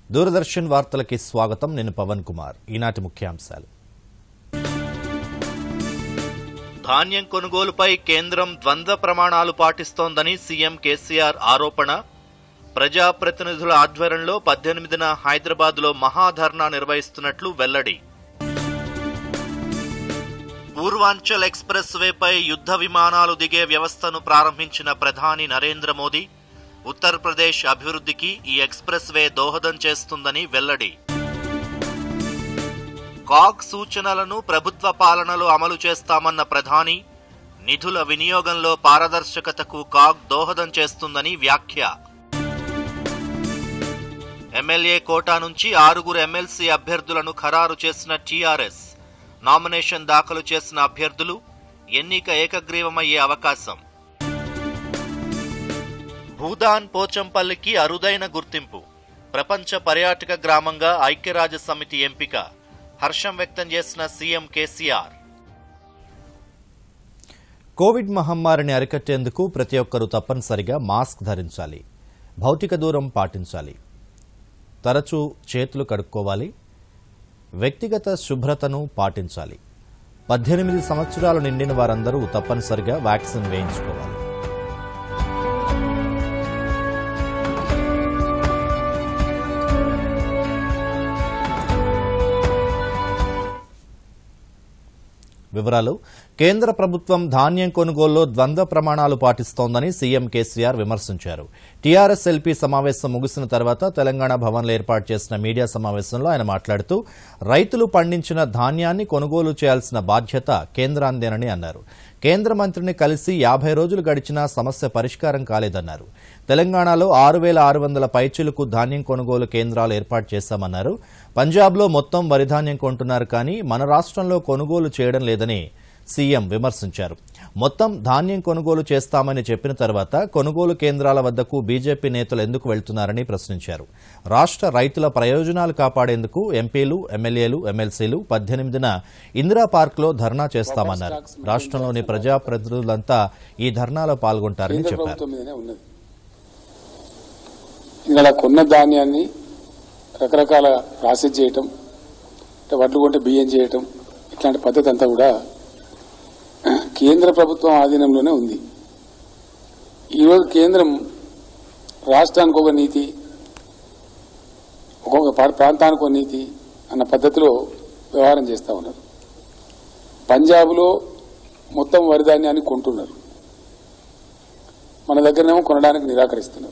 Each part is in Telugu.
దూరదర్శన్ వార్తలకి స్వాగతం నేను పవన్ కుమార్ ఈనాటి ముఖ్యాంశాలు ధాన్యం కొనుగోలుపై కేంద్రం ద్వంద్వ ప్రమాణాలు పాటిస్తోందని సీఎం కేసీఆర్ ఆరోపణ ప్రజాప్రతినిధుల ఆధ్వర్యంలో పద్దెనిమిదిన హైదరాబాద్లో మహాధర్నా నిర్వహిస్తున్నట్లు వెల్లడి పూర్వాంచల్ ఎక్స్ప్రెస్ వేపై యుద్ధ విమానాలు దిగే వ్యవస్థను ప్రారంభించిన ప్రధాని నరేంద్ర మోదీ ఉత్తరప్రదేశ్ అభివృద్ధికి ఈ ఎక్స్ప్రెస్ వే దోహదం చేస్తుందని వెల్లడి కాగ్ సూచనలను ప్రభుత్వ పాలనలో అమలు చేస్తామన్న ప్రధాని నిధుల వినియోగంలో పారదర్శకతకు కాగ్ దోహదం చేస్తుందని వ్యాఖ్య ఎమ్మెల్యే కోటా నుంచి ఆరుగురు ఎమ్మెల్సీ అభ్యర్థులను ఖరారు చేసిన టీఆర్ఎస్ నామినేషన్ దాఖలు చేసిన అభ్యర్థులు ఎన్నిక ఏకగ్రీవమయ్యే అవకాశం భూదాన్ పోచంపల్లికి అరుదైన గుర్తింపు ప్రపంచ పర్యాటక గ్రామంగా ఐక్యరాజ్య సమితి ఎంపిక హర్షం వ్యక్తం చేసిన సీఎం కేసీఆర్ కోవిడ్ మహమ్మారిని అరికట్టేందుకు ప్రతి ఒక్కరూ తప్పనిసరిగా మాస్క్ ధరించాలి భౌతిక దూరం పాటించాలి తరచూ చేతులు కడుక్కోవాలి వ్యక్తిగత శుభ్రతను పాటించాలి పద్దెనిమిది సంవత్సరాలు నిండిన వారందరూ తప్పనిసరిగా వ్యాక్సిన్ వేయించుకోవాలి వివరాలు కేంద్ర ప్రభుత్వం ధాన్యం కొనుగోలులో ద్వంద్వ ప్రమాణాలు పాటిస్తోందని సీఎం కేసీఆర్ విమర్శించారు టీఆర్ఎస్ ఎల్పీ సమావేశం ముగిసిన తర్వాత తెలంగాణ భవన్లో ఏర్పాటు చేసిన మీడియా సమావేశంలో ఆయన మాట్లాడుతూ రైతులు పండించిన ధాన్యాన్ని కొనుగోలు చేయాల్సిన బాధ్యత కేంద్రాందేనని అన్నారు కేంద్ర మంత్రిని కలిసి యాభై రోజులు గడిచినా సమస్య పరిష్కారం కాలేదన్నారు తెలంగాణలో ఆరు వేల ఆరు వందల పైచులకు ధాన్యం కొనుగోలు కేంద్రాలు ఏర్పాటు చేశామన్నారు పంజాబ్లో మొత్తం వరి ధాన్యం కొంటున్నారు కానీ మన రాష్ట్రంలో కొనుగోలు చేయడం లేదని సీఎం విమర్శించారు మొత్తం ధాన్యం కొనుగోలు చేస్తామని చెప్పిన తర్వాత కొనుగోలు కేంద్రాల వద్దకు బీజేపీ నేతలు ఎందుకు వెళ్తున్నారని ప్రశ్నించారు రాష్ట్ర రైతుల ప్రయోజనాలు కాపాడేందుకు ఎంపీలు ఎమ్మెల్యేలు ఎమ్మెల్సీలు పద్దెనిమిదిన ఇందిరా పార్క్లో ధర్నా చేస్తామన్నారు రాష్ట్రంలోని ప్రజాప్రతినిధులంతా ఈ ధర్నాలో పాల్గొంటారని కేంద్ర చెప్పారు ప్రభుత్వం మీదనే ఉన్నది ఇక్కడ కొన్న ధాన్యాన్ని రకరకాల ప్రాసెస్ చేయటం అంటే వడ్లు కొంటే బియ్యం చేయటం ఇట్లాంటి పద్ధతి అంతా కూడా కేంద్ర ప్రభుత్వం ఆధీనంలోనే ఉంది ఈరోజు కేంద్రం రాష్ట్రానికి ఒక నీతి ఒక్కొక్క ప్రా- ప్రాంతానికి ఒక నీతి అన్న పద్ధతిలో వ్యవహారం చేస్తూ ఉన్నారు పంజాబ్లో మొత్తం వరి ధాన్యాన్ని కొంటున్నారు మన దగ్గరనేమో కొనడానికి నిరాకరిస్తున్నారు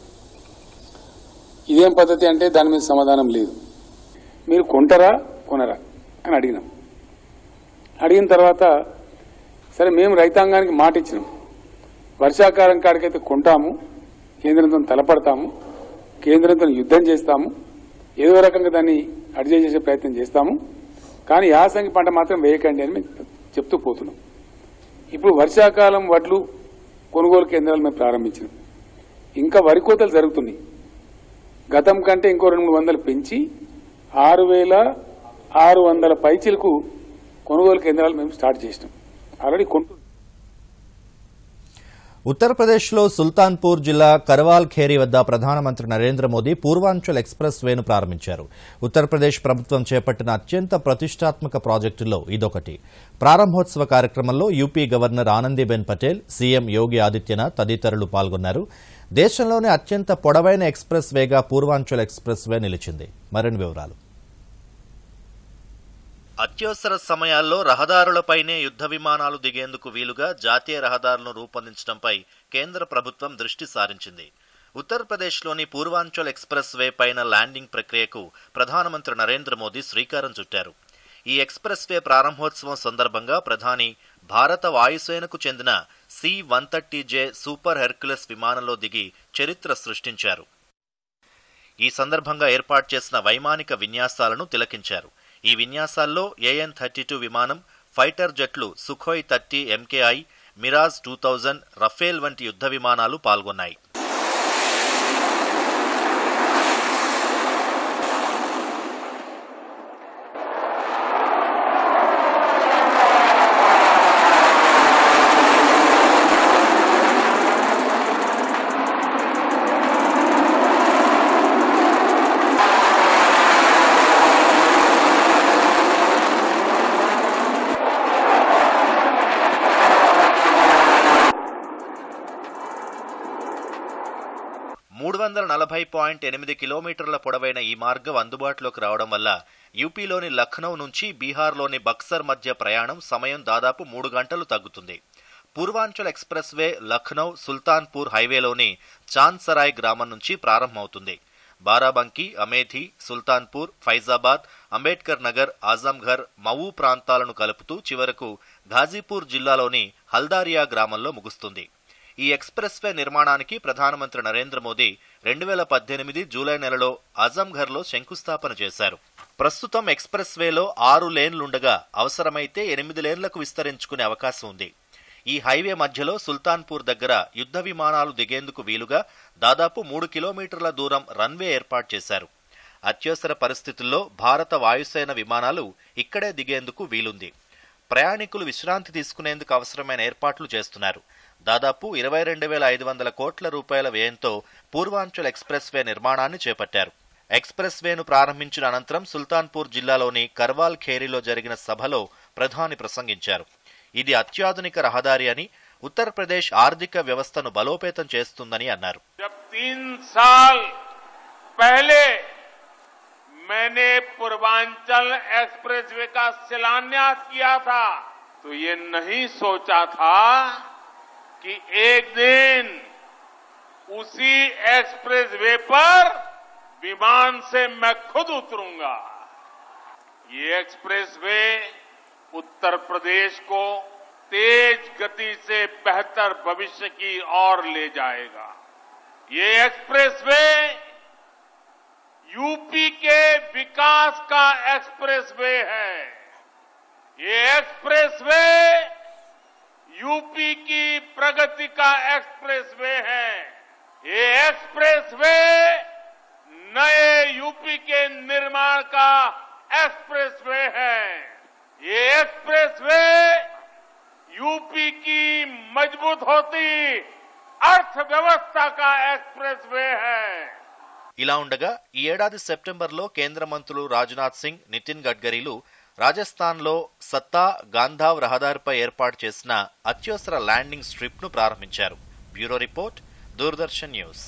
ఇదేం పద్ధతి అంటే దాని మీద సమాధానం లేదు మీరు కొంటారా కొనరా అని అడిగినాం అడిగిన తర్వాత సరే మేము రైతాంగానికి మాట ఇచ్చినాం వర్షాకాలం కాడికైతే కొంటాము కేంద్రంతో తలపడతాము కేంద్రంతో యుద్ధం చేస్తాము ఏదో రకంగా దాన్ని అడ్జస్ట్ చేసే ప్రయత్నం చేస్తాము కానీ యాసంగి పంట మాత్రం వేయకండి అని మేము చెప్తూ పోతున్నాం ఇప్పుడు వర్షాకాలం వడ్లు కొనుగోలు కేంద్రాలు మేము ప్రారంభించినాం ఇంకా వరి కోతలు జరుగుతున్నాయి గతం కంటే ఇంకో రెండు మూడు వందలు పెంచి ఆరు వేల ఆరు వందల పైచీలకు కొనుగోలు కేంద్రాలు మేము స్టార్ట్ చేసినాం ఆల్రెడీ కొంటు ఉత్తరప్రదేశ్లో సుల్తాన్పూర్ జిల్లా కర్వాల్ ఖేరీ వద్ద ప్రధానమంత్రి నరేంద్ర మోదీ పూర్వాంచల్ ఎక్స్ప్రెస్ వేను ప్రారంభించారు ఉత్తరప్రదేశ్ ప్రభుత్వం చేపట్టిన అత్యంత ప్రతిష్టాత్మక ప్రాజెక్టుల్లో ఇదొకటి ప్రారంభోత్సవ కార్యక్రమంలో UP governor Anandiben Patel CM Yogi Adityanath తదితరులు పాల్గొన్నారు దేశంలోనే అత్యంత పొడవైన ఎక్స్ప్రెస్ వేగా పూర్వాంచల్ ఎక్స్ప్రెస్ వే నిలిచింది మరిన్ని వివరాలు అత్యవసర సమయాల్లో రహదారులపైనే యుద్ధ విమానాలు దిగేందుకు వీలుగా జాతీయ రహదారులను రూపొందించడంపై కేంద్ర ప్రభుత్వం దృష్టి సారించింది ఉత్తరప్రదేశ్లోని పూర్వాంచల్ ఎక్స్ప్రెస్ వే పైన ల్యాండింగ్ ప్రక్రియకు ప్రధానమంత్రి నరేంద్ర మోదీ శ్రీకారం చుట్టారు ఈ ఎక్స్ప్రెస్ వే ప్రారంభోత్సవం సందర్భంగా ప్రధాని భారత వాయుసేనకు చెందిన C one thirty J super Hercules విమానంలో దిగి చరిత్ర సృష్టించారు ఈ సందర్భంగా ఏర్పాటు చేసిన వైమానిక విన్యాసాలను తిలకించారు ఈ విన్యాసాల్లో ఏఎన్ థర్టీ టూ విమానం ఫైటర్ జెట్లు Sukhoi thirty MKI Mirage two thousand Rafale వంటి యుద్ధ విమానాలు పాల్గొన్నాయి వందల నలభై పాయింట్ ఎనిమిది కిలోమీటర్ల పొడవైన ఈ మార్గం అందుబాటులోకి రావడం వల్ల యూపీలోని లఖ్నౌ నుంచి బీహార్లోని బక్సర్ మధ్య ప్రయాణం సమయం దాదాపు మూడు గంటలు తగ్గుతుంది పూర్వాంచల్ ఎక్స్ప్రెస్ వే లఖ్నౌ సుల్తాన్పూర్ హైవేలోని చాంద్ సరాయ్ గ్రామం నుంచి ప్రారంభమవుతుంది బారాబంకి అమేథీ సుల్తాన్పూర్ ఫైజాబాద్ అంబేద్కర్ నగర్ ఆజంఘర్ మవూ ప్రాంతాలను కలుపుతూ చివరకు ఘాజీపూర్ జిల్లాలోని హల్దారియా గ్రామంలో ముగుస్తుంది ఈ ఎక్స్ప్రెస్ వే నిర్మాణానికి ప్రధానమంత్రి నరేంద్ర మోదీ రెండు వేల పద్దెనిమిది జూలై నెలలో ఆజంఘర్లో శంకుస్థాపన చేశారు ప్రస్తుతం ఎక్స్ప్రెస్ వేలో ఆరు లేన్లుండగా అవసరమైతే ఎనిమిది లేన్లకు విస్తరించుకునే అవకాశం ఉంది ఈ హైవే మధ్యలో సుల్తాన్పూర్ దగ్గర యుద్ధ విమానాలు దిగేందుకు వీలుగా దాదాపు మూడు కిలోమీటర్ల దూరం రన్వే ఏర్పాటు చేశారు అత్యవసర పరిస్థితుల్లో భారత వాయుసేన విమానాలు ఇక్కడే దిగేందుకు వీలుంది ప్రయాణికులు విశ్రాంతి తీసుకునేందుకు అవసరమైన ఏర్పాట్లు చేస్తున్నారు దాదాపు ఇరవై రెండు వేల ఐదు వందల కోట్ల రూపాయల వ్యయంతో పూర్వాంచల్ ఎక్స్ప్రెస్ వే నిర్మాణాన్ని చేపట్టారు ఎక్స్ప్రెస్ వేను ప్రారంభించిన అనంతరం సుల్తాన్పూర్ జిల్లాలోని కర్వాల్ ఖేరీలో జరిగిన సభలో ప్రధాని ప్రసంగించారు ఇది అత్యాధునిక రహదారి అని ఉత్తరప్రదేశ్ ఆర్థిక వ్యవస్థను బలోపేతం చేస్తుందని అన్నారు जब तीन साल पहले मैंने पूर्वांचल एक्सप्रेसवे का शिलान्यास किया था तो ये नहीं सोचा था कि एक दिन उसी एक्सप्रेसवे पर विमान से मैं खुद उतरूंगा ये एक्सप्रेसवे उत्तर प्रदेश को तेज गति से बेहतर भविष्य की ओर ले जाएगा ये एक्सप्रेसवे यूपी के विकास का एक्सप्रेसवे है ये एक्सप्रेसवे यूपी की प्रगति का एक्सप्रेसवे है ये एक्सप्रेसवे नए यूपी के निर्माण का एक्सप्रेसवे है ये एक्सप्रेसवे यूपी की मजबूत होती अर्थव्यवस्था का एक्सप्रेसवे है ఇలా ఉండగా ఈ ఏడాది సెప్టెంబర్లో కేంద్ర మంత్రులు రాజ్నాథ్ సింగ్ నితిన్ గడ్కరీలు రాజస్థాన్లో సత్తా గాంధావ్ రహదారిపై ఏర్పాటు చేసిన అత్యవసర ల్యాండింగ్ స్ట్రిప్ ను ప్రారంభించారు బ్యూరో రిపోర్ట్ దూరదర్శన్ న్యూస్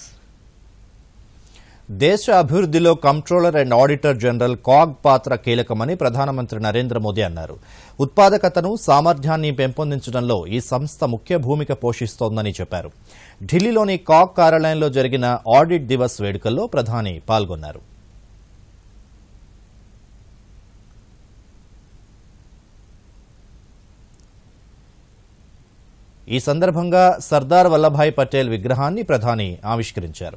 దేశ అభివృద్ధిలో controller and auditor general CAG పాత్ర కీలకమని ప్రధానమంత్రి నరేంద్ర మోదీ అన్నారు ఉత్పాదకతను సామర్థ్యాన్ని పెంపొందించడంలో ఈ సంస్థ ముఖ్య భూమిక పోషిస్తోందని చెప్పారు ఢిల్లీలోని కాగ్ కార్యాలయంలో జరిగిన ఆడిట్ దివస్ వేడుకల్లో ప్రధాని పాల్గొన్నారు ఈ సందర్భంగా సర్దార్ వల్లభాయ్ పటేల్ విగ్రహాన్ని ప్రధాని ఆవిష్కరించారు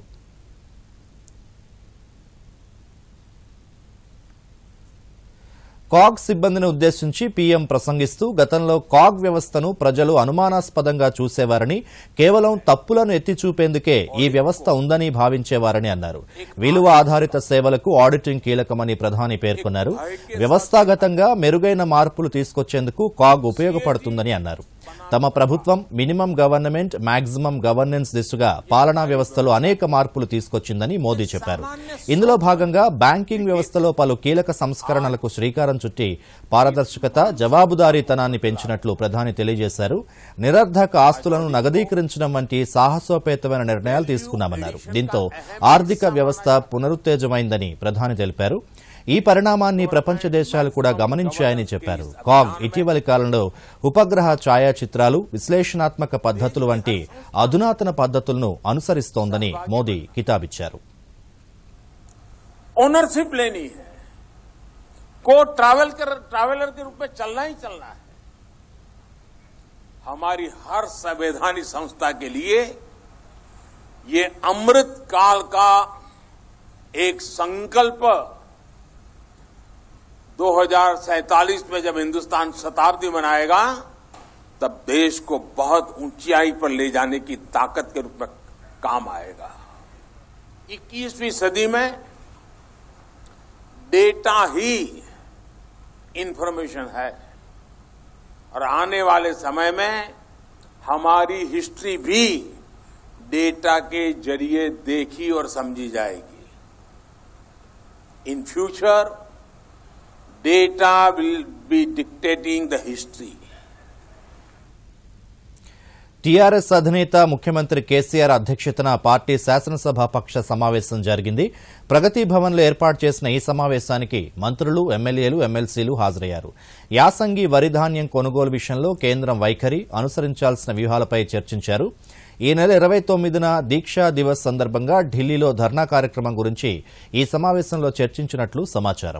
కాగ్ సిబ్బందిని ఉద్దేశించి పీఎం ప్రసంగిస్తూ గతంలో కాగ్ వ్యవస్థను ప్రజలు అనుమానాస్పదంగా చూసేవారని కేవలం తప్పులను ఎత్తి చూపేందుకే ఈ వ్యవస్థ ఉందని భావించేవారని అన్నారు విలువ ఆధారిత సేవలకు ఆడిటింగ్ కీలకమని ప్రధాని పేర్కొన్నారు వ్యవస్థాగతంగా మెరుగైన మార్పులు తీసుకొచ్చేందుకు కాగ్ ఉపయోగపడుతుందని అన్నారు తమ ప్రభుత్వం మినిమం గవర్నమెంట్ మాక్సిమం గవర్నెన్స్ దిశగా పాలనా వ్యవస్థలో అనేక మార్పులు తీసుకొచ్చిందని మోదీ చెప్పారు ఇందులో భాగంగా బ్యాంకింగ్ వ్యవస్థలో పలు కీలక సంస్కరణలకు శ్రీకారం చుట్టి పారదర్శకత జవాబుదారీతనాన్ని పెంచినట్లు ప్రధాని తెలియజేశారు నిరర్ధక ఆస్తులను నగదీకరించడం వంటి సాహసోపేతమైన నిర్ణయాలు తీసుకున్నామన్నారు దీంతో ఆర్థిక వ్యవస్థ పునరుత్తేజమైందని ప్రధాని తెలిపారు ఈ పరిణామాన్ని ప్రపంచ దేశాలు కూడా గమనించాయని చెప్పారు కాగ్ ఇటీవలి కాలంలో ఉపగ్రహ ఛాయాచిత్రాలు విశ్లేషణాత్మక పద్ధతులు వంటి అధునాతన పద్ధతులను అనుసరిస్తోందని మోదీ కితాబిచ్చారు ओनरशिप लेनी है को ट्रैवल कर ट्रैवलर के रूप में चलना ही चलना है हमारी हर संवैधानिक संस्था के लिए ये अमृत काल का एक संकल्प 2047 में जब हिंदुस्तान शताब्दी मनाएगा तब देश को बहुत ऊंचाई पर ले जाने की ताकत के रूप में काम आएगा 21वीं सदी में डेटा ही इंफॉर्मेशन है और आने वाले समय में हमारी हिस्ट्री भी डेटा के जरिए देखी और समझी जाएगी in future data will be dictating the history TRS అధినేత ముఖ్యమంత్రి కేసీఆర్ అధ్యక్షతన పార్టీ శాసనసభాపక్ష సమావేశం జరిగింది ప్రగతి భవన్లో ఏర్పాటు చేసిన ఈ సమావేశానికి మంత్రులు ఎమ్మెల్యేలు ఎమ్మెల్సీలు హాజరయ్యారు యాసంగి వరి ధాన్యం కొనుగోలు విషయంలో కేంద్రం వైఖరి అనుసరించాల్సిన వ్యూహాలపై చర్చించారు ఈ నెల ఇరవై తొమ్మిదిన దీక్షా దివస్ సందర్భంగా ఢిల్లీలో ధర్నా కార్యక్రమం గురించి ఈ సమావేశంలో చర్చించినట్లు సమాచారం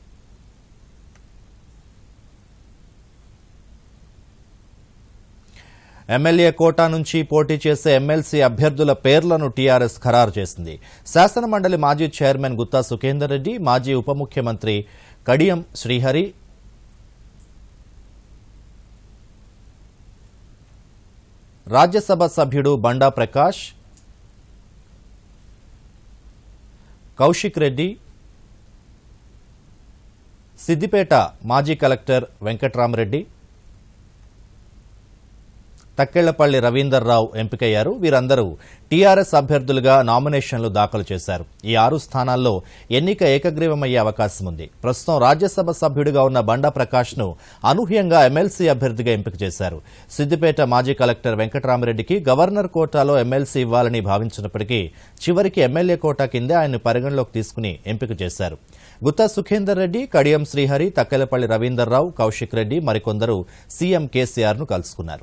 ఎమ్మెల్యే కోటా నుంచి పోటీ చేసే ఎమ్మెల్సీ అభ్యర్థుల పేర్లను టీఆర్ఎస్ ఖరారు చేసింది శాసనమండలి మాజీ చైర్మన్ గుత్తా సుఖేందర్ రెడ్డి మాజీ ఉప ముఖ్యమంత్రి కడియం శ్రీహరి రాజ్యసభ సభ్యుడు బండా ప్రకాష్ కౌశిక్ రెడ్డి సిద్దిపేట మాజీ కలెక్టర్ వెంకట్రామరెడ్డి తక్కెళ్లపల్లి రవీందర్రావు ఎంపికయ్యారు వీరందరూ టీఆర్ఎస్ అభ్యర్థులుగా నామినేషన్లు దాఖలు చేశారు ఈ ఆరు స్థానాల్లో ఎన్నిక ఏకగ్రీవమయ్యే అవకాశం ఉంది ప్రస్తుతం రాజ్యసభ సభ్యుడిగా ఉన్న బండా ప్రకాష్ ను అనూహ్యంగా ఎమ్మెల్సీ అభ్యర్థిగా ఎంపిక చేశారు సిద్దిపేట మాజీ కలెక్టర్ వెంకట్రామరెడ్డికి గవర్నర్ కోటాలో ఎమ్మెల్సీ ఇవ్వాలని భావించినప్పటికీ చివరికి ఎమ్మెల్యే కోటా కిందే ఆయన్ను పరిగణలోకి తీసుకుని ఎంపిక చేశారు గుత్తా సుఖేందర్ రెడ్డి కడియం శ్రీహరి తక్కెలపల్లి రవీందర్రావు కౌశిక్ రెడ్డి మరికొందరు సీఎం కేసీఆర్ ను కలుసుకున్నారు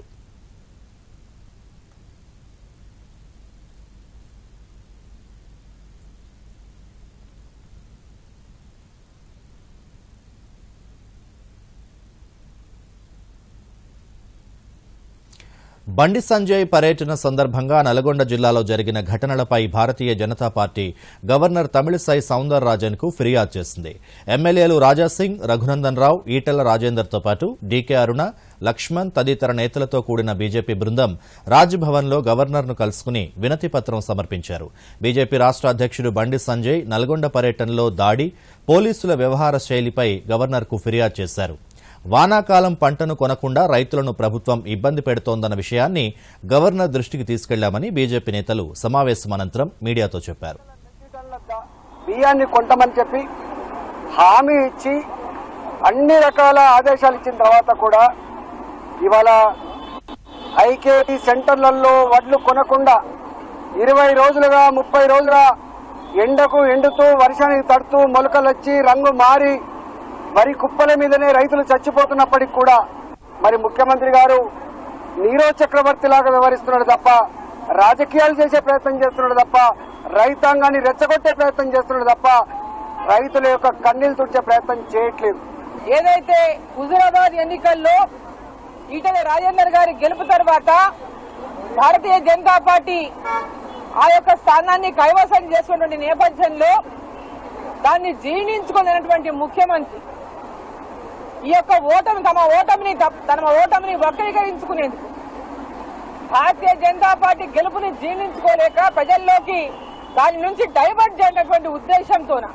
బండి సంజయ్ పర్యటన సందర్భంగా నల్గొండ జిల్లాలో జరిగిన ఘటనలపై భారతీయ జనతా పార్టీ గవర్నర్ తమిళిసై సౌందర్ కు ఫిర్యాదు చేసింది ఎమ్మెల్యేలు రాజాసింగ్ రఘునందన్ రావు ఈటెల రాజేందర్తో పాటు డీకే అరుణ లక్ష్మణ్ తదితర నేతలతో కూడిన బీజేపీ బృందం రాజ్భవన్లో గవర్నర్ను కలుసుకుని వినతి పత్రం సమర్పించారు బీజేపీ రాష్ట్ర అధ్యక్షుడు బండి సంజయ్ నల్గొండ పర్యటనలో దాడి పోలీసుల వ్యవహార శైలిపై గవర్నర్కు ఫిర్యాదు చేశారు వానాకాలం పంటను కొనకుండా రైతులను ప్రభుత్వం ఇబ్బంది పెడుతోందన్న విషయాన్ని గవర్నర్ దృష్టికి తీసుకెళ్లామని బీజేపీ నేతలు సమావేశం అనంతరం మీడియాతో చెప్పారు బియ్యాన్ని కొంటమని చెప్పి హామీ ఇచ్చి అన్ని రకాల ఆదేశాలు ఇచ్చిన తర్వాత కూడా ఇవాళ ఐకేటీ సెంటర్లలో వడ్లు కొనకుండా ఇరవై రోజులుగా ముప్పై రోజులుగా ఎండకు ఎండుతూ వర్షానికి తడుతూ మొలకలు వచ్చి రంగు మారి వరి కుప్పల మీదనే రైతులు చచ్చిపోతున్నప్పటికి కూడా మరి ముఖ్యమంత్రి గారు నీరో చక్రవర్తి లాగా వ్యవహరిస్తున్నాడు తప్ప రాజకీయాలు చేసే ప్రయత్నం చేస్తున్నాడు తప్ప రైతాంగాన్ని రెచ్చగొట్టే ప్రయత్నం చేస్తున్నాడు తప్ప రైతుల యొక్క కన్నీళ్లు తుడిచే ప్రయత్నం చేయట్లేదు ఏదైతే హుజురాబాద్ ఎన్నికల్లో ఈటల రాజేందర్ గారి గెలుపు తర్వాత భారతీయ జనతా పార్టీ ఆ యొక్క స్థానాన్ని కైవసం చేసుకున్న నేపథ్యంలో దాన్ని జీర్ణించుకున్నటువంటి ముఖ్యమంత్రి ఈ యొక్క ఓటమి తమ ఓటమిని తప్- తమ ఓటమిని వక్రీకరించుకునేందుకు భారతీయ జనతా పార్టీ గెలుపుని జీర్ణించుకోలేక ప్రజల్లోకి దాని నుంచి డైవర్ట్ చేయనటువంటి ఉద్దేశంతోన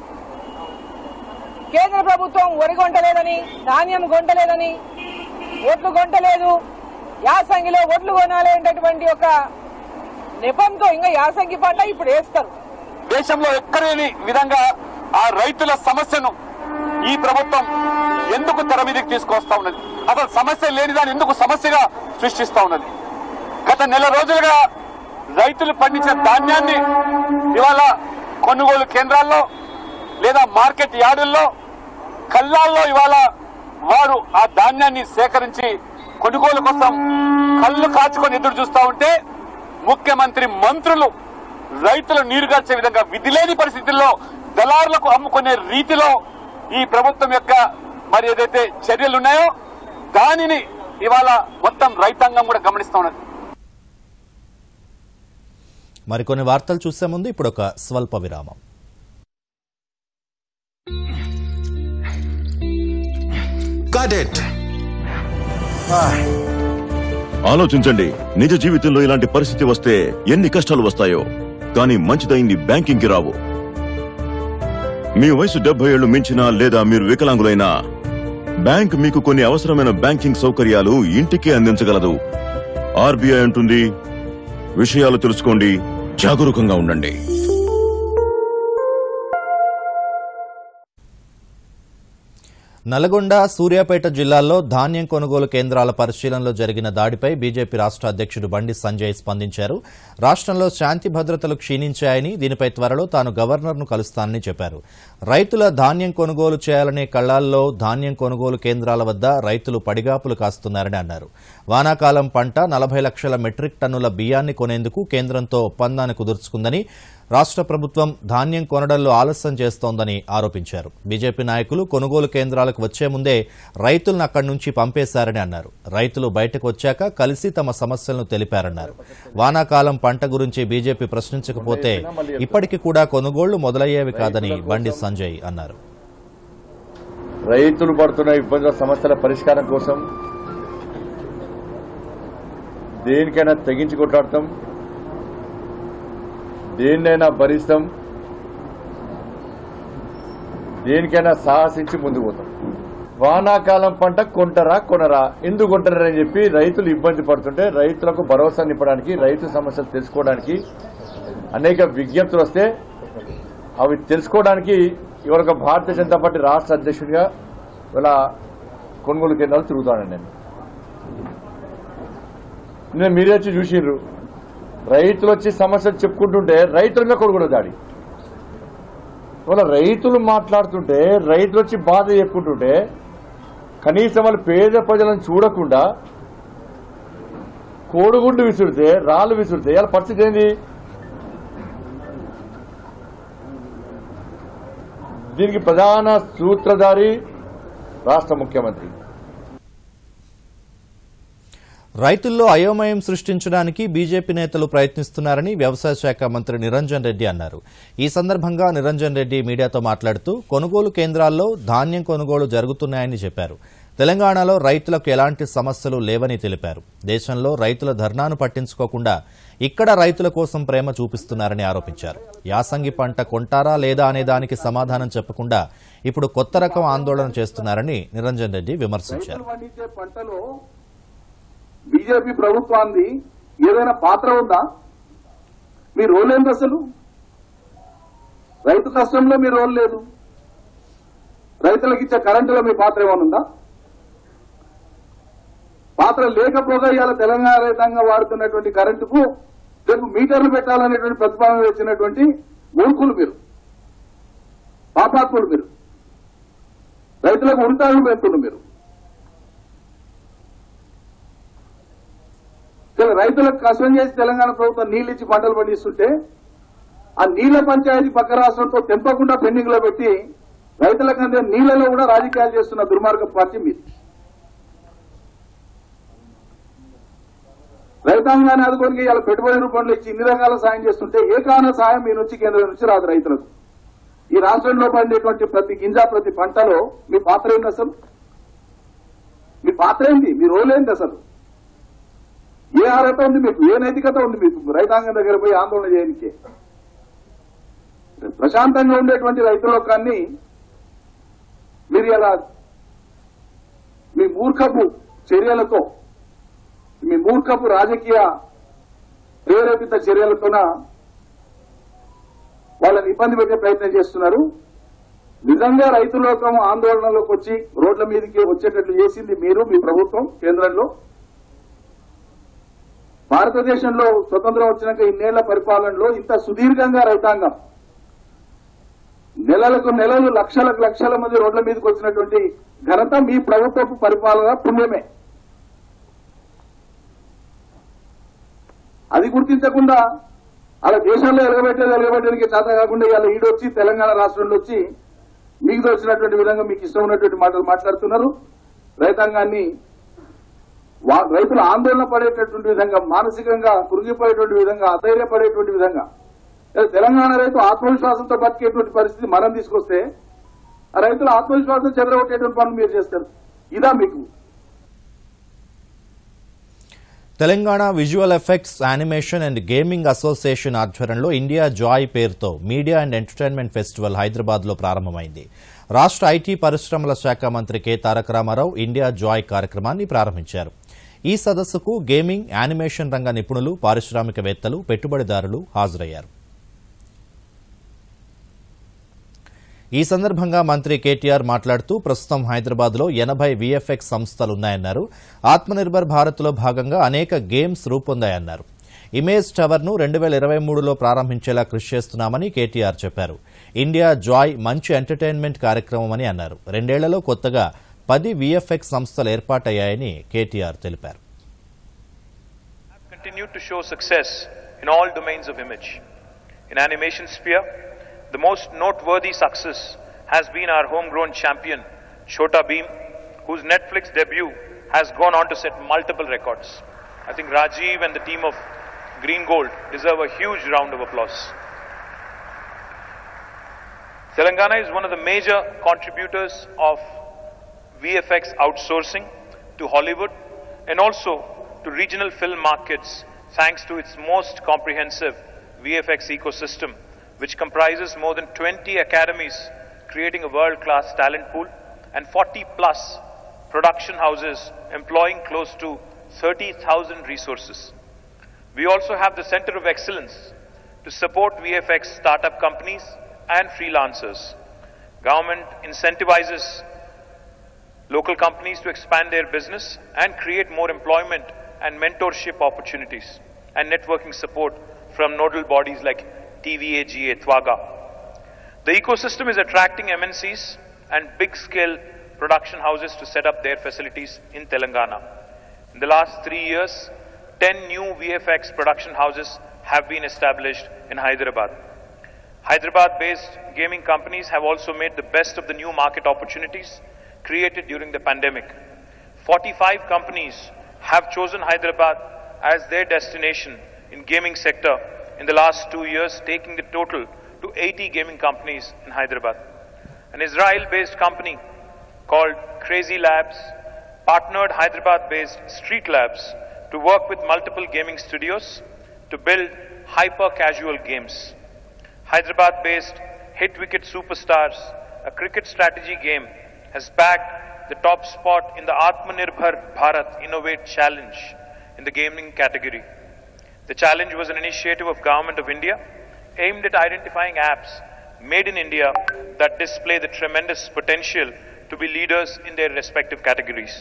కేంద్ర ప్రభుత్వం వరి కొంటలేదని ధాన్యం కొంటలేదని ఓట్లు కొంటలేదు యాసంగిలో ఓట్లు కొనాలి అనేటటువంటి ఒక నెపంతో ఇంకా యాసంగి పంట ఇప్పుడు వేస్తారు దేశంలో ఎక్కడలేని విధంగా ఆ రైతుల సమస్యను ఈ ప్రభుత్వం ఎందుకు తెర మీదకి తీసుకొస్తా ఉన్నది అసలు సమస్య లేని దాన్ని ఎందుకు సమస్యగా సృష్టిస్తా ఉన్నది గత నెల రోజులుగా రైతులు పండించిన ధాన్యాన్ని ఇవాళ కొనుగోలు కేంద్రాల్లో లేదా మార్కెట్ యార్డుల్లో కళ్ళాల్లో ఇవాళ వారు ఆ ధాన్యాన్ని సేకరించి కొనుగోలు కోసం కళ్ళు కాచుకొని ఎదురు చూస్తా ఉంటే ముఖ్యమంత్రి మంత్రులు రైతులు నీరుగార్చే విధంగా విధి లేని పరిస్థితుల్లో దళారులకు అమ్ముకునే రీతిలో ఈ ప్రభుత్వం యొక్క మరి ఏదైతే చర్యలు ఉన్నాయో దానిని ఇవాళ మొత్తం రైతాంగం కూడా గమనిస్తా ఉన్నది మరికొన్ని వార్తలు చూసే ముందు ఇప్పుడు ఒక స్వల్ప విరామం Got it. ఆలోచించండి నిజ జీవితంలో ఇలాంటి పరిస్థితి వస్తే ఎన్ని కష్టాలు వస్తాయో కానీ మంచిదైంది బ్యాంకింగ్ కి రావు మీ వయసు డెబ్బై ఏళ్లు మించినా లేదా మీరు వికలాంగులైనా బ్యాంక్ మీకు కొన్ని అవసరమైన బ్యాంకింగ్ సౌకర్యాలు ఇంటికే అందించగలదు ఆర్బీఐ అంటుంది విషయాలు తెలుసుకోండి జాగరూకంగా ఉండండి నల్గొండ సూర్యాపేట జిల్లాల్లో ధాన్యం కొనుగోలు కేంద్రాల పరిశీలనలో జరిగిన దాడిపై బీజేపీ రాష్ట్ర అధ్యక్షుడు బండి సంజయ్ స్పందించారు రాష్ట్రంలో శాంతి భద్రతలు క్షీణించాయని దీనిపై త్వరలో తాను గవర్నర్ను కలుస్తానని చెప్పారు రైతుల ధాన్యం కొనుగోలు చేయాలనే కళ్లాల్లో ధాన్యం కొనుగోలు కేంద్రాల వద్ద రైతులు పడిగాపులు కాస్తున్నారని అన్నారు వానాకాలం పంట నలభై లక్షల మెట్రిక్ టన్నుల బియ్యాన్ని కొనేందుకు కేంద్రంతో ఒప్పందాన్ని కుదుర్చుకుందని రాష్ట్ర ప్రభుత్వం ధాన్యం కొనడంలో ఆలస్యం చేస్తోందని ఆరోపించారు బీజేపీ నాయకులు కొనుగోలు కేంద్రాలకు వచ్చే ముందే రైతులను అక్కడి నుంచి పంపేశారని అన్నారు రైతులు బయటకు వచ్చాక కలిసి తమ సమస్యలను తెలిపారన్నారు వానాకాలం పంట గురించి బీజేపీ ప్రశ్నించకపోతే ఇప్పటికి కూడా కొనుగోళ్లు మొదలయ్యేవి కాదని బండి సంజయ్ అన్నారు రైతులు పడుతున్న ఇబ్బందుల సమస్యల పరిష్కారం కోసం దేనికైనా తెగించి కొట్లాడతాం దేన్నైనా భరిస్తాం దేనికైనా సాహసించి ముందుకు పోతాం వానాకాలం పంట కొంటరా కొనరా ఎందుకు కొంటారా అని చెప్పి రైతులు ఇబ్బంది పడుతుంటే రైతులకు భరోసా నింపడానికి రైతు సమస్యలు తెలుసుకోవడానికి అనేక విజ్ఞప్తులు వస్తే అవి తెలుసుకోవడానికి ఇవాళ భారతీయ జనతా పార్టీ రాష్ట్ర అధ్యక్షుడిగా ఇవాళ కొనుగోలు కేంద్రాలు తిరుగుతానండి నేను నేను మీరే వచ్చి చూసిర్రు రైతులు వచ్చి సమస్యలు చెప్పుకుంటుంటే రైతుల మీద కొడుకున్న దాడి ఇవాళ రైతులు మాట్లాడుతుంటే రైతులు వచ్చి బాధ చెప్పుకుంటుంటే కనీసం వాళ్ళు పేద ప్రజలను చూడకుండా కోడిగుండు విసురితే రాళ్ళు విసురితే వాళ్ళ పరిస్థితి ఏంది దీనికి ప్రధాన సూత్రధారి రాష్ట్ర ముఖ్యమంత్రి రైతుల్లో అయోమయం సృష్టించడానికి బీజేపీ నేతలు ప్రయత్నిస్తున్నారని వ్యవసాయ శాఖ మంత్రి నిరంజన్ రెడ్డి అన్నారు ఈ సందర్భంగా నిరంజన్ రెడ్డి మీడియాతో మాట్లాడుతూ కొనుగోలు కేంద్రాల్లో ధాన్యం కొనుగోలు జరుగుతున్నాయని చెప్పారు తెలంగాణలో రైతులకు ఎలాంటి సమస్యలు లేవని తెలిపారు దేశంలో రైతుల ధర్నాను పట్టించుకోకుండా ఇక్కడ రైతుల కోసం ప్రేమ చూపిస్తున్నారని ఆరోపించారు యాసంగి పంట కొంటారా లేదా అనే దానికి సమాధానం చెప్పకుండా ఇప్పుడు కొత్త రకం ఆందోళన చేస్తున్నారని నిరంజన్ రెడ్డి విమర్శించారు పండించే పంటలో బీజేపీ ప్రభుత్వాన్ని ఏదైనా పాత్ర ఉందా మీ రోల్ ఏంటి అసలు రైతు కష్టంలో మీ రోల్ లేదు రైతులకు ఇచ్చే కరెంటులో మీ పాత్ర ఏమైనా ఉందా పాత్ర లేకపోగా ఇవాళ తెలంగాణ రైతాంగా వాడుతున్నటువంటి కరెంటుకు రేపు మీటర్లు పెట్టాలనేటువంటి ప్రతిపాదన వచ్చినటువంటి మూర్ఖులు మీరు పాపాత్ములు మీరు రైతులకు ఉరితాళ్ళు పెడుతున్నారు మీరు ఇలా రైతులకు కష్టం చేసి తెలంగాణ ప్రభుత్వం నీళ్ళు ఇచ్చి పంటలు పండిస్తుంటే ఆ నీళ్ల పంచాయతీ పక్క రాష్ట్రంతో తెంపకుండా పెండింగ్ లో పెట్టి రైతులకు అందే నీళ్లలో కూడా రాజకీయాలు చేస్తున్న దుర్మార్గ పార్టీ మీరు రైతాంగాన్ని ఆదుకొని ఇలా పెట్టుబడి రూపంలో ఇచ్చి ఇన్ని రకాల సాయం చేస్తుంటే ఏ కారణ సాయం మీ నుంచి కేంద్రం నుంచి రాదు రైతులకు ఈ రాష్ట్రంలో పండేటువంటి ప్రతి గింజ ప్రతి పంటలో మీ పాత్ర ఏంటి అసలు మీ పాత్ర ఏంటి మీ రోల్ ఏంటి అసలు ఏ అర్హత ఉంది మీకు ఏ నైతికత ఉంది మీకు రైతాంగం దగ్గర పోయి ఆందోళన చేయడానికి ప్రశాంతంగా ఉండేటువంటి రైతు లోకాన్ని మీరు ఇలా మీ మూర్ఖపు చర్యలతో మీ మూర్ఖపు రాజకీయ ప్రేరేపిత చర్యలతోన వాళ్ళని ఇబ్బంది పెట్టే ప్రయత్నం చేస్తున్నారు నిజంగా రైతు లోకం ఆందోళనలోకి వచ్చి రోడ్ల మీదకి వచ్చేటట్లు చేసింది మీరు మీ ప్రభుత్వం కేంద్రంలో భారతదేశంలో స్వతంత్రం వచ్చినాక ఇన్నేళ్ల పరిపాలనలో ఇంత సుదీర్ఘంగా రైతాంగం నెలలకు నెలలు లక్షలకు లక్షల మంది రోడ్ల మీదకి వచ్చినటువంటి ఘనత మీ ప్రభుత్వపు పరిపాలన పుణ్యమే అది గుర్తించకుండా అలా దేశంలో ఎలగబెట్టేది ఎలగబెట్టడానికి చేత కాకుండా ఇవాళ ఈడొచ్చి తెలంగాణ రాష్ట్రంలో వచ్చి మీకు తెలిసినటువంటి విధంగా మీకు ఇష్టం ఉన్నటువంటి మాటలు మాట్లాడుతున్నారు రైతాంగాన్ని వా- రైతులు ఆందోళన పడేటటువంటి విధంగా మానసికంగా కృంగిపోయేటువంటి విధంగా అధైర్యపడేటువంటి విధంగా లేదా తెలంగాణ రైతు ఆత్మవిశ్వాసంతో బతికేటువంటి పరిస్థితి మనం తీసుకొస్తే ఆ రైతుల ఆత్మవిశ్వాసం చెదరగొట్టేటువంటి పనులు మీరు చేస్తారు ఇదా మీకు Telangana visual effects animation and gaming association ఆధ్వర్యంలో ఇండియా జాయ్ పేరుతో media and entertainment festival Hyderabad లో ప్రారంభమైంది రాష్ట్ర ఐటీ పరిశ్రమల శాఖ మంత్రి K Taraka Ramarao India Joy కార్యక్రమాన్ని ప్రారంభించారు ఈ సదస్సుకు గేమింగ్ యానిమేషన్ రంగ నిపుణులు పారిశ్రామికవేత్తలు పెట్టుబడిదారులు హాజరయ్యారు ఈ సందర్భంగా మంత్రి కేటీఆర్ మాట్లాడుతూ ప్రస్తుతం హైదరాబాద్లో ఎనభై వీఎఫ్ఎక్స్ సంస్థలున్నాయన్నారు ఆత్మనిర్భర్ భారత్లో భాగంగా అనేక గేమ్స్ రూపొందాయన్నారు ఇమేజ్ టవర్ను రెండు వేల ఇరవై మూడులో ప్రారంభించేలా కృషి చేస్తున్నామని కేటీఆర్ చెప్పారు ఇండియా జాయ్ మంచి ఎంటర్టైన్మెంట్ కార్యక్రమమని అన్నారు రెండేళ్లలో కొత్తగా పది వీఎఫ్ఎక్స్ సంస్థలు ఏర్పాటయ్యాయని కేటీఆర్ తెలిపారు continued to show success in all domains of image. In animation sphere, the most noteworthy success has been our homegrown champion, Chota Beam, whose Netflix debut has gone on to set multiple records. I think Rajiv and the team of Green Gold deserve a huge round of applause. Telangana is one of the major contributors of VFX outsourcing to Hollywood and also to regional film markets thanks to its most comprehensive VFX ecosystem, which comprises more than 20 academies creating a world class talent pool and 40 plus production houses employing close to 30,000 resources. We also have the Center of Excellence to support VFX startup companies and freelancers. Government incentivizes local companies to expand their business and create more employment and mentorship opportunities and networking support from nodal bodies like TVAGA, TWAGA. The ecosystem is attracting MNCs and big scale production houses to set up their facilities in Telangana. In the last three years, 10 new VFX production houses have been established in Hyderabad. Hyderabad based gaming companies have also made the best of the new market opportunities created during the pandemic. 45 companies have chosen Hyderabad as their destination in gaming sector in the last two years, taking the total to 80 gaming companies in Hyderabad. An Israel-based company called Crazy Labs partnered Hyderabad-based Street Labs to work with multiple gaming studios to build hyper-casual games. Hyderabad-based Hit Wicket Superstars, a cricket strategy game, has bagged the top spot in the Atmanirbhar Bharat Innovate Challenge in the gaming category. The challenge was an initiative of Government of India aimed at identifying apps made in India that display the tremendous potential to be leaders in their respective categories.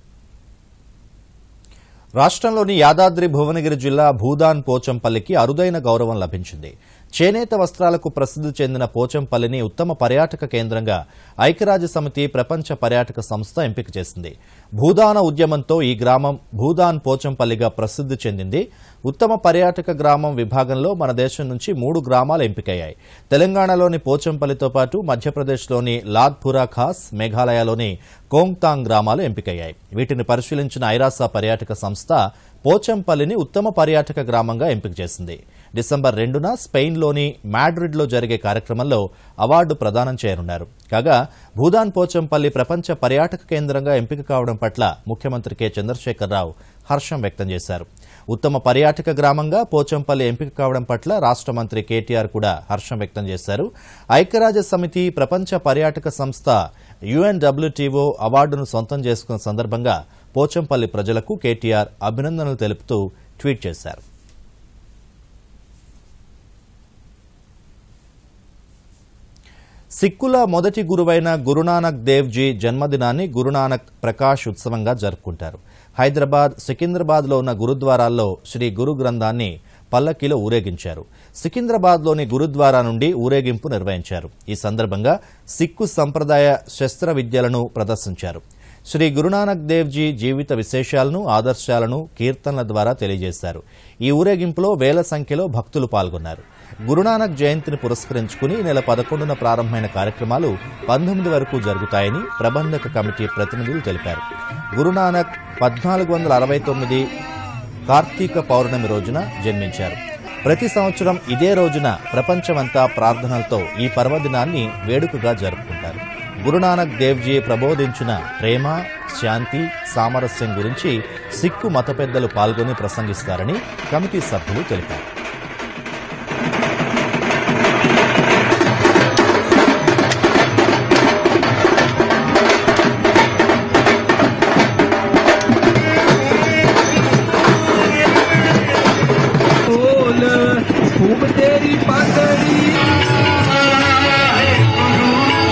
రాష్ట్రంలోని యాదాద్రి భువనగిరి జిల్లా భూదాన్ పోచంపల్లికి అరుదైన గౌరవం లభించింది చేనేత వస్త్రాలకు ప్రసిద్ది చెందిన పోచంపల్లిని ఉత్తమ పర్యాటక కేంద్రంగా ఐక్యరాజ్య సమితి ప్రపంచ పర్యాటక సంస్థ ఎంపిక చేసింది భూదాన ఉద్యమంతో ఈ గ్రామం భూదాన్ పోచంపల్లిగా ప్రసిద్ది చెందింది ఉత్తమ పర్యాటక గ్రామం విభాగంలో మన దేశం నుంచి మూడు గ్రామాలు ఎంపికయ్యాయి తెలంగాణలోని పోచంపల్లితో పాటు మధ్యప్రదేశ్లోని లాద్పురా ఖాస్ మేఘాలయలోని కోంగ్తాంగ్ గ్రామాలు ఎంపికయ్యాయి వీటిని పరిశీలించిన ఐరాస పర్యాటక సంస్థ పోచంపల్లిని ఉత్తమ పర్యాటక గ్రామంగా ఎంపిక చేసింది డిసెంబర్ రెండున స్పెయిన్లోని మాడ్రిడ్లో జరిగే కార్యక్రమంలో అవార్డు ప్రదానం చేయనున్నారు కాగా భూదాన్ పోచంపల్లి ప్రపంచ పర్యాటక కేంద్రంగా ఎంపిక కావడం పట్ల ముఖ్యమంత్రి కె చంద్రశేఖరరావు హర్షం వ్యక్తం చేశారు ఉత్తమ పర్యాటక గ్రామంగా పోచంపల్లి ఎంపిక కావడం పట్ల రాష్ట్ర మంత్రి కేటీఆర్ కూడా హర్షం వ్యక్తం చేశారు ఐక్యరాజ్య సమితి ప్రపంచ పర్యాటక సంస్థ యుఎన్డబ్ల్యూటీఓ అవార్డును సొంతం చేసుకున్న సందర్భంగా పోచంపల్లి ప్రజలకు కేటీఆర్ అభినందనలు తెలుపుతూ ట్వీట్ చేశారు సిక్కుల మొదటి గురువైన గురునానక్ దేవ్జీ జన్మదినాన్ని గురునానక్ ప్రకాష్ ఉత్సవంగా జరుపుకుంటారు హైదరాబాద్ సికింద్రాబాద్లో ఉన్న గురుద్వారాల్లో శ్రీ గురు గ్రంథాన్ని పల్లకీలో ఊరేగించారు సికింద్రాబాద్లోని గురుద్వారా నుండి ఊరేగింపు నిర్వహించారు ఈ సందర్భంగా సిక్కు సంప్రదాయ శస్త్ర విద్యలను ప్రదర్శించారు శ్రీ గురునానక్ దేవ్జీ జీవిత విశేషాలను ఆదర్శాలను కీర్తనల ద్వారా తెలియజేశారు ఈ ఊరేగింపులో వేల సంఖ్యలో భక్తులు పాల్గొన్నారు గురునానక్ జయంతిని పురస్కరించుకుని ఈ నెల పదకొండున ప్రారంభమైన కార్యక్రమాలు పంతొమ్మిది వరకు జరుగుతాయని ప్రబంధక కమిటీ ప్రతినిధులు తెలిపారు గురునానక్ పద్నాలుగు వందల అరవై తొమ్మిది కార్తీక పౌర్ణమి రోజున జన్మించారు ప్రతి సంవత్సరం ఇదే రోజున ప్రపంచమంతా ప్రార్థనలతో ఈ పర్వదినాన్ని వేడుకగా జరుపుకుంటారు గురునానక్ దేవ్జీ ప్రబోధించిన ప్రేమ శాంతి సామరస్యం గురించి సిక్కు మత పెద్దలు పాల్గొని ప్రసంగిస్తారని కమిటీ సభ్యులు తెలిపారు खूब तेरी पातरी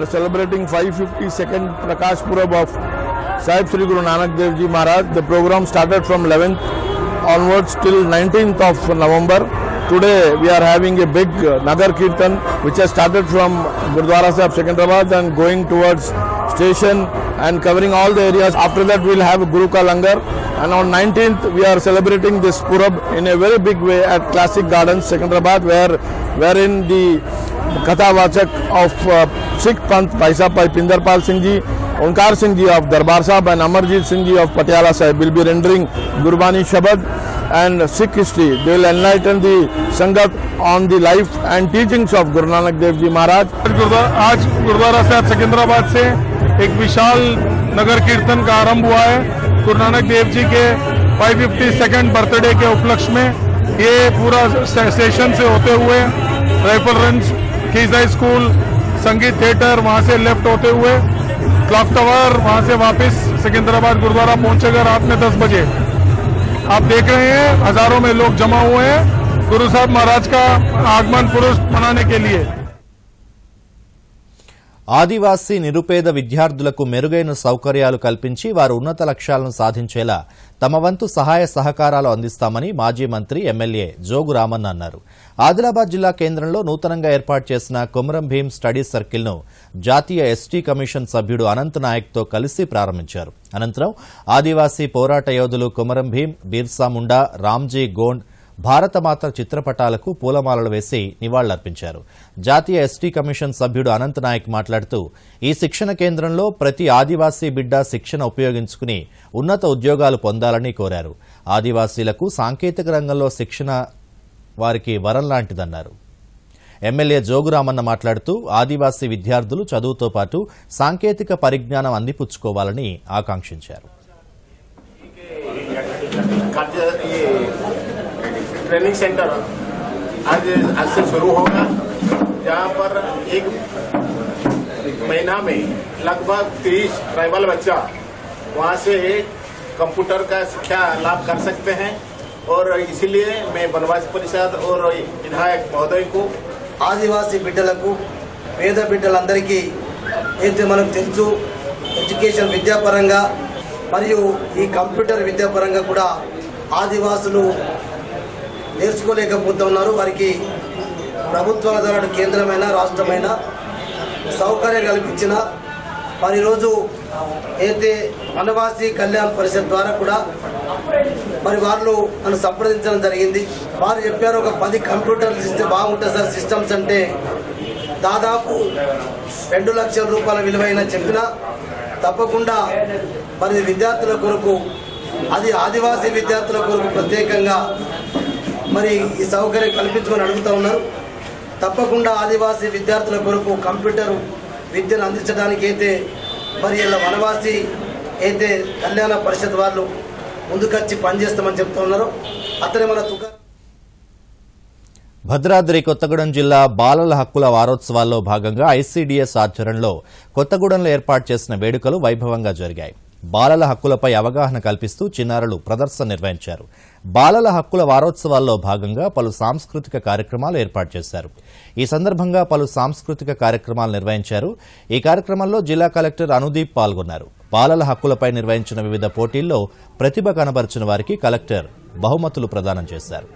are celebrating 552nd Prakash Purab of Sahib Sri Guru Nanak Dev Ji Maharaj. The program started from 11th onwards till 19th of November. Today we are having a big uh, Nagar Kirtan which has started from Gurdwara Sahib Secunderabad and going towards station and covering all the areas. After that we will have Guru Ka Langar and on 19th we are celebrating this Purab in a very big way at Classic Gardens Secunderabad where wherein the Kathawachak of uh, Sikh Panth Paisa Pai Pindarpal Singh Ji, Onkar Singh Ji of Darbar Sahib and Amarjit Singh Ji of Patiala Sahib will be rendering Gurbani Shabad and Sikh history. They will enlighten the Sangat on the life and teachings of Guru Nanak Dev Ji Maharaj. आज गुरुद्वारा साहब सिकंदराबाद से एक विशाल नगर कीर्तन का आरंभ हुआ है गुरु नानक देव जी के 552nd बर्थडे के उपलक्ष्य में ये पूरा से- स्टेशन से होते हुए राइफल रेंज कीजाई स्कूल संगीत थिएटर वहां से लेफ्ट होते हुए क्लॉक टावर वहां से वापस सिकंदराबाद गुरुद्वारा पहुंचेगा रात में 10 बजे आप देख रहे हैं हजारों में लोग जमा हुए हैं गुरु साहब महाराज का आगमन पुरुष मनाने के लिए ఆదివాసీ నిరుపేద విద్యార్థులకు మెరుగైన సౌకర్యాలు కల్పించి వారు ఉన్నత లక్ష్యాలను సాధించేలా తమ వంతు సహాయ సహకారాలు అందిస్తామని మాజీ మంత్రి ఎమ్మెల్యే జోగు రామన్న అన్నారు ఆదిలాబాద్ జిల్లా కేంద్రంలో నూతనంగా ఏర్పాటు చేసిన కొమరం భీం స్టడీ సర్కిల్ను జాతీయ ఎస్టీ కమిషన్ సభ్యుడు అనంత్ నాయక్తో కలిసి ప్రారంభించారు అనంతరం ఆదివాసీ పోరాట యోధులు కొమరం భీం బీర్సా ముండా రామ్జీ గోండ్ భారతమాత చిత్రపటాలకు పూలమాలలు వేసి నివాళులర్పించారు జాతీయ ఎస్టీ కమిషన్ సభ్యుడు అనంత్ నాయక్ మాట్లాడుతూ ఈ శిక్షణ కేంద్రంలో ప్రతి ఆదివాసీ బిడ్డ శిక్షణ ఉపయోగించుకుని ఉన్నత ఉద్యోగాలు పొందాలని కోరారు ఆదివాసీలకు సాంకేతిక రంగంలో శిక్షణ వారికి వరం లాంటిదన్నారు ఎమ్మెల్యే జోగురామన్న మాట్లాడుతూ ఆదివాసీ విద్యార్థులు చదువుతో పాటు సాంకేతిక పరిజ్ఞానం అందిపుచ్చుకోవాలని ఆకాంక్షించారు ट्रेनिंग सेंटर आज आज से शुरू होगा जहाँ पर एक महीना में लगभग तीस ट्राइबल बच्चा वहाँ से कंप्यूटर का शिक्षा लाभ कर सकते हैं और इसीलिए मैं बनवासी परिषद और विधायक महोदय को ఆదివాసీ బిడ్డలకు పేద బిడ్డలందరికీ అయితే మనకు తెలుసు ఎడ్యుకేషన్ విద్యాపరంగా మరియు ఈ కంప్యూటర్ విద్యాపరంగా కూడా ఆదివాసులు నేర్చుకోలేకపోతున్నారు వారికి ప్రభుత్వాల ద్వారా కేంద్రమైన రాష్ట్రమైన సౌకర్యం కల్పించిన మరి ఈరోజు అయితే వనవాసి కళ్యాణ్ పరిషత్ ద్వారా కూడా మరి వాళ్ళు నన్ను సంప్రదించడం జరిగింది వారు చెప్పారు ఒక పది కంప్యూటర్లు ఇస్తే బాగుంటుంది సార్ సిస్టమ్స్ అంటే దాదాపు రెండు లక్షల రూపాయల విలువైన చెప్పిన తప్పకుండా మరి విద్యార్థుల కొరకు అది ఆదివాసీ విద్యార్థుల కొరకు ప్రత్యేకంగా మరి ఈ సౌకర్యం కల్పించమని అడుగుతా ఉన్నారు తప్పకుండా ఆదివాసీ విద్యార్థుల కొరకు కంప్యూటర్ విద్యను అందించడానికి అయితే మరి ఇలా వనవాసి అయితే కళ్యాణ పరిషత్ వాళ్ళు ముందుకొచ్చి పనిచేస్తామని చెప్తా ఉన్నారు అతనే మన తుక భద్రాద్రి కొత్తగూడెం జిల్లా బాలల హక్కుల వారోత్సవాల్లో భాగంగా ఐసీడీఎస్ ఆధ్వర్యంలో కొత్తగూడెంలో ఏర్పాటు చేసిన వేడుకలు వైభవంగా జరిగాయి బాలల హక్కులపై అవగాహన కల్పిస్తూ చిన్నారులు ప్రదర్శన నిర్వహించారు బాలల హక్కుల వారోత్సవాల్లో భాగంగా పలు సాంస్కృతిక కార్యక్రమాలు ఏర్పాటు చేశారు ఈ సందర్భంగా పలు సాంస్కృతిక కార్యక్రమాలు నిర్వహించారు ఈ కార్యక్రమంలో జిల్లా కలెక్టర్ అనుదీప్ పాల్గొన్నారు బాలల హక్కులపై నిర్వహించిన వివిధ పోటీల్లో ప్రతిభ కనబరిచిన వారికి కలెక్టర్ బహుమతులు ప్రదానం చేశారు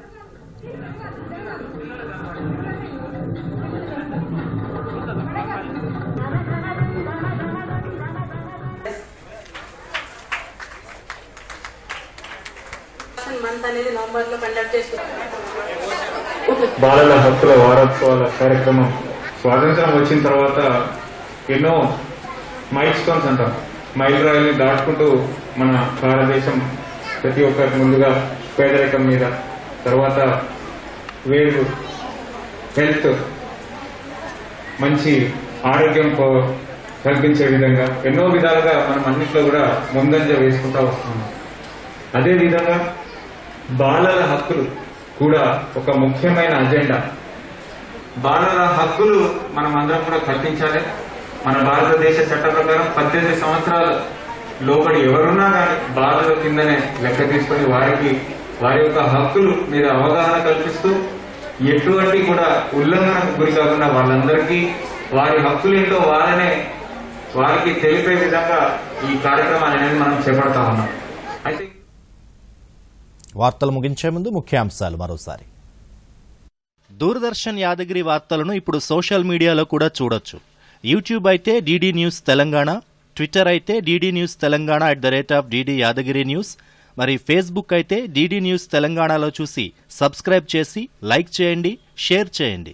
మంత్ అనేది నవంబర్ లో కండక్ట్ చేసుకుంటాం బాలల హక్కుల వారోత్సవాల కార్యక్రమం స్వాతంత్రం వచ్చిన తర్వాత ఎన్నో మైల్ స్టోన్స్ అంటాం మైల్ రాయిల్ని దాటుకుంటూ మన భారతదేశం ప్రతి ఒక్కరికి ముందుగా పేదరికం మీద తర్వాత వేరు హెల్త్ మంచి ఆరోగ్యం కో- కల్పించే విధంగా ఎన్నో విధాలుగా మనం అన్నింటిలో కూడా ముందంజ వేసుకుంటా వస్తున్నాం అదే విధంగా బాలల హక్కులు కూడా ఒక ముఖ్యమైన అజెండా బాలల హక్కులు మనం అందరం కూడా కల్పించాలి మన భారతదేశ చట్ట ప్రకారం పద్దెనిమిది సంవత్సరాల లోబడి ఎవరున్నా కానీ బాలల కిందనే లెక్క తీసుకొని వారికి వారి యొక్క హక్కులు మీద అవగాహన కల్పిస్తూ ఎటువంటి కూడా ఉల్లంఘనకు గురి కాకుండా వాళ్ళందరికీ వారి హక్కులు ఏంటో వారనే వారికి తెలిపే విధంగా ఈ కార్యక్రమాన్ని అనేది మనం చేపడతా ఉన్నాం అయితే వార్తలు ముగించే ముందు ముఖ్యాంశాలు మరోసారి దూరదర్శన్ యాదగిరి వార్తలను ఇప్పుడు సోషల్ మీడియాలో కూడా చూడొచ్చు యూట్యూబ్ అయితే డీడీ న్యూస్ తెలంగాణ ట్విట్టర్ అయితే DD news Telangana at the rate of DD Yadagiri news మరి ఫేస్బుక్ అయితే డీడీ న్యూస్ తెలంగాణలో చూసి సబ్స్క్రైబ్ చేసి లైక్ చేయండి షేర్ చేయండి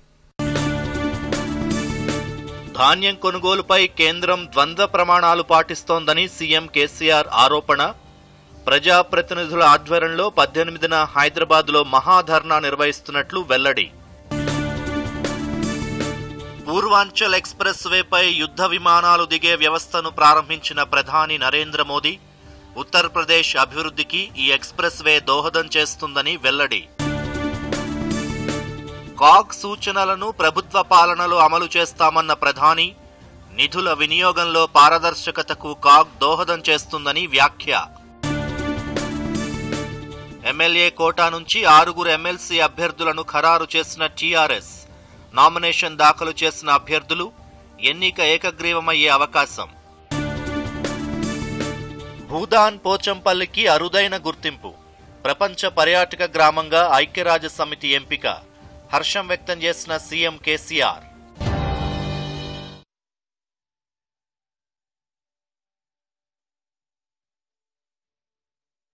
ధాన్యం కొనుగోలుపై కేంద్రం ద్వంద్వ ప్రమాణాలు పాటిస్తోందని సీఎం కేసీఆర్ ఆరోపణ ప్రజాప్రతినిధుల ఆధ్వర్యంలో పద్దెనిమిదిన హైదరాబాద్లో మహాధర్నా నిర్వహిస్తున్నట్లు వెల్లడి పూర్వాంచల్ ఎక్స్ప్రెస్ వేపై యుద్ధ విమానాలు దిగే వ్యవస్థను ప్రారంభించిన ప్రధాని నరేంద్ర మోదీ ఉత్తరప్రదేశ్ అభివృద్ధికి ఈ ఎక్స్ప్రెస్ వే దోహదం చేస్తుందని వెల్లడి కాగ్ సూచనలను ప్రభుత్వ పాలనలో అమలు చేస్తామన్న ప్రధాని నిధుల వినియోగంలో పారదర్శకతకు కాగ్ దోహదం చేస్తుందని వ్యాఖ్య ఎమ్మెల్యే కోటా నుంచి ఆరుగురు ఎమ్మెల్సీ అభ్యర్థులను ఖరారు చేసిన టీఆర్ఎస్ నామినేషన్ దాఖలు చేసిన అభ్యర్థులు ఎన్నిక ఏకగ్రీవమయ్యే అవకాశం భూదాన్ పోచంపల్లికి అరుదైన గుర్తింపు ప్రపంచ పర్యాటక గ్రామంగా ఐక్యరాజ్య సమితి ఎంపిక హర్షం వ్యక్తం చేసిన సీఎం కేసీఆర్